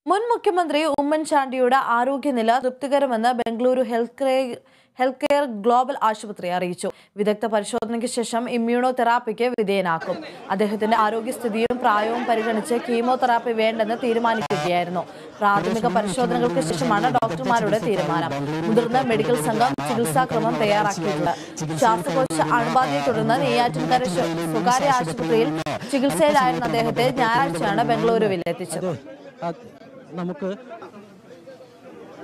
മുൻ മുഖ്യമന്ത്രി ഉമ്മൻചാണ്ടിയുടെ ആരോഗ്യനില തൃപ്തികരമെന്ന് Bengaluru health care health care global ആശുപത്രി അറിയിച്ചു വിദഗ്ധ പരിശോധനയ്ക്ക് ശേഷം ഇമ്മ്യൂണോ തെറാപ്പിക്ക് വിധേയനാക്കും അദ്ദേഹത്തിന്റെ ആരോഗ്യസ്ഥിതിയും പ്രായവും പരിഗണിച്ച് കീമോതെറാപ്പി വേണ്ടെന്ന് തീരുമാനിക്കുകയായിരുന്നു പ്രാഥമിക പരിശോധനകൾക്ക് ശേഷമാണ് ഡോക്ടർമാരുടെ തീരുമാനം മുതിർന്ന മെഡിക്കൽ സംഘം ചികിത്സാക്രമം തയ്യാറാക്കിയിട്ടുണ്ട് ശ്വാസകോശ അണുബാധയെ തുടർന്ന് നെയ്യാറ്റിൻകര സ്വ- സ്വകാര്യ ആശുപത്രിയിൽ ചികിത്സയിലായിരുന്ന അദ്ദേഹത്തെ ഞായറാഴ്ചയാണ് ബംഗളൂരുവിൽ എത്തിച്ചത് അത് നമുക്ക്